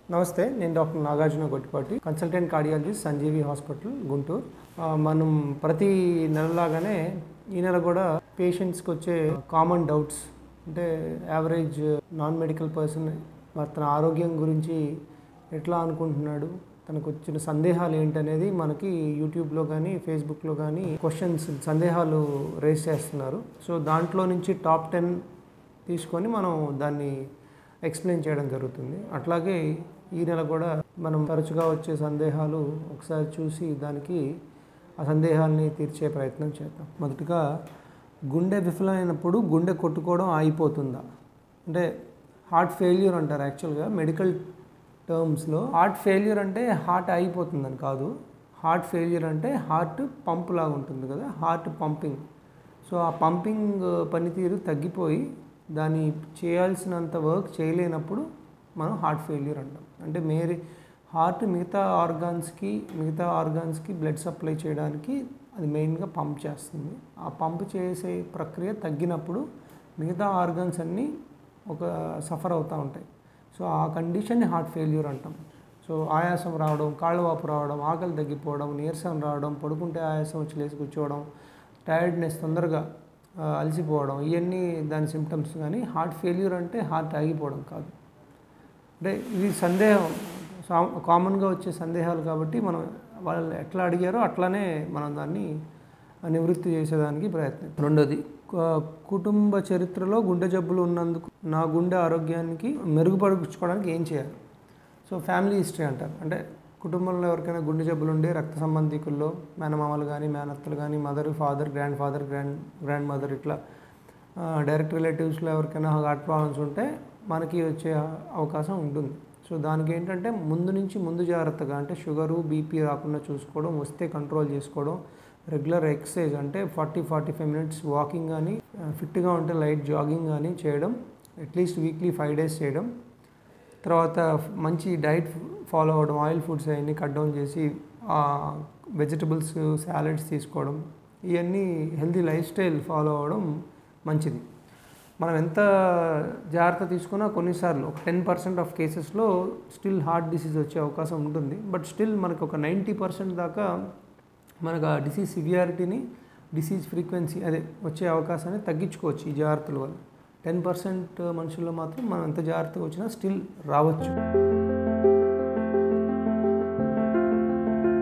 నమస్తే నేను doctor Nagarjuna Gottipati consultant cardiologist Sanjeevi hospital Guntur ఆ, మనం ప్రతి నెలలాగానే ఈ నెల కూడా పేషెంట్స్కి వచ్చే కామన్ డౌట్స్ అంటే యావరేజ్ నాన్ మెడికల్ పర్సన్ తన ఆరోగ్యం గురించి ఎట్లా అనుకుంటున్నాడు తనకు వచ్చిన సందేహాలు ఏంటనేది మనకి యూట్యూబ్లో కానీ ఫేస్బుక్లో కానీ క్వశ్చన్స్ సందేహాలు రేస్ చేస్తున్నారు సో దాంట్లో నుంచి టాప్ టెన్ తీసుకొని మనం దాన్ని ఎక్స్ప్లెయిన్ చేయడం జరుగుతుంది అట్లాగే ఈ నెల కూడా మనం తరచుగా వచ్చే సందేహాలు ఒకసారి చూసి దానికి ఆ సందేహాల్ని తీర్చే ప్రయత్నం చేద్దాం మొదటగా గుండె విఫలమైనప్పుడు గుండె కొట్టుకోవడం ఆగిపోతుందా అంటే హార్ట్ ఫెయిల్యూర్ అంటారు యాక్చువల్గా మెడికల్ టర్మ్స్లో హార్ట్ ఫెయిల్యూర్ అంటే హార్ట్ ఆగిపోతుందని కాదు హార్ట్ ఫెయిల్యూర్ అంటే హార్ట్ పంప్ లాగా ఉంటుంది కదా హార్ట్ పంపింగ్ సో ఆ పంపింగ్ పనితీరు తగ్గిపోయి దాన్ని చేయాల్సినంత వర్క్ చేయలేనప్పుడు మనం హార్ట్ ఫెయిల్యూర్ అంటాం అంటే మేరీ హార్ట్ మిగతా ఆర్గాన్స్కి మిగతా ఆర్గాన్స్కి బ్లడ్ సప్లై చేయడానికి అది మెయిన్గా పంప్ చేస్తుంది ఆ పంప్ చేసే ప్రక్రియ తగ్గినప్పుడు మిగతా ఆర్గాన్స్ అన్నీ ఒక సఫర్ అవుతూ ఉంటాయి సో ఆ కండిషన్ని హార్ట్ ఫెయిల్యూర్ అంటాం సో ఆయాసం రావడం కాళ్ళ వాపు రావడం ఆకలి తగ్గిపోవడం నీరసం రావడం పడుకుంటే ఆయాసం వచ్చి లేచి కూర్చోవడం టైర్డ్నెస్ తొందరగా ఆ, అలసిపోవడం ఇవన్నీ దాని సిమ్టమ్స్ కానీ హార్ట్ ఫెయిల్యూర్ అంటే హార్ట్ ఆగిపోవడం కాదు అంటే ఇది సందేహం సా- కామన్గా వచ్చే సందేహాలు కాబట్టి మనం వాళ్ళు ఎట్లా అడిగారో అట్లానే మనం దాన్ని నివృత్తి చేసేదానికి ప్రయత్నం రెండోది కు- కుటుంబ చరిత్రలో గుండె జబ్బులు ఉన్నందుకు నా గుండె ఆరోగ్యానికి మెరుగుపరుచుకోవడానికి ఏం చేయాలి సో ఫ్యామిలీ హిస్టరీ అంటారు అంటే కుటుంబంలో ఎవరికైనా గుండె జబ్బులు ఉండి రక్త సంబంధికుల్లో మేనమామలు కానీ మేనత్తలు కానీ mother father grandfather grand grandmother ఇట్లా డైరెక్ట్ రిలేటివ్స్లో ఎవరికైనా హార్ట్ ప్రాబ్లమ్స్ ఉంటే మనకి వచ్చే అవకాశం ఉంటుంది సో దానికి ఏంటంటే ముందు నుంచి ముందు జాగ్రత్తగా అంటే షుగరు బీపీ రాకుండా చూసుకోవడం వస్తే కంట్రోల్ చేసుకోవడం రెగ్యులర్ ఎక్సర్సైజ్ అంటే forty forty five minutes walking కానీ ఫిట్గా ఉంటే లైట్ జాగింగ్ కానీ చేయడం అట్లీస్ట్ వీక్లీ ఫైవ్ డేస్ చేయడం తర్వాత మంచి డైట్ ఫాలో అవ్వడం ఆయిల్ ఫుడ్స్ అవన్నీ కట్ డౌన్ చేసి వెజిటబుల్స్ సాలెడ్స్ తీసుకోవడం ఇవన్నీ హెల్తీ లైఫ్ స్టైల్ ఫాలో అవ్వడం మంచిది మనం ఎంత జాగ్రత్త తీసుకున్నా కొన్నిసార్లు ఒక టెన్ పర్సెంట్ ఆఫ్ కేసెస్లో స్టిల్ హార్ట్ డిసీజ్ వచ్చే అవకాశం ఉంటుంది బట్ స్టిల్ మనకు ఒక నైంటీ పర్సెంట్ దాకా మనకు ఆ డిసీజ్ సివియారిటీని డిసీజ్ ఫ్రీక్వెన్సీ అదే వచ్చే అవకాశాన్ని తగ్గించుకోవచ్చు ఈ జాగ్రత్తల వల్ల టెన్ పర్సెంట్ మనుషుల్లో మాత్రం మనం ఎంత జాగ్రత్తగా వచ్చినా స్టిల్ రావచ్చు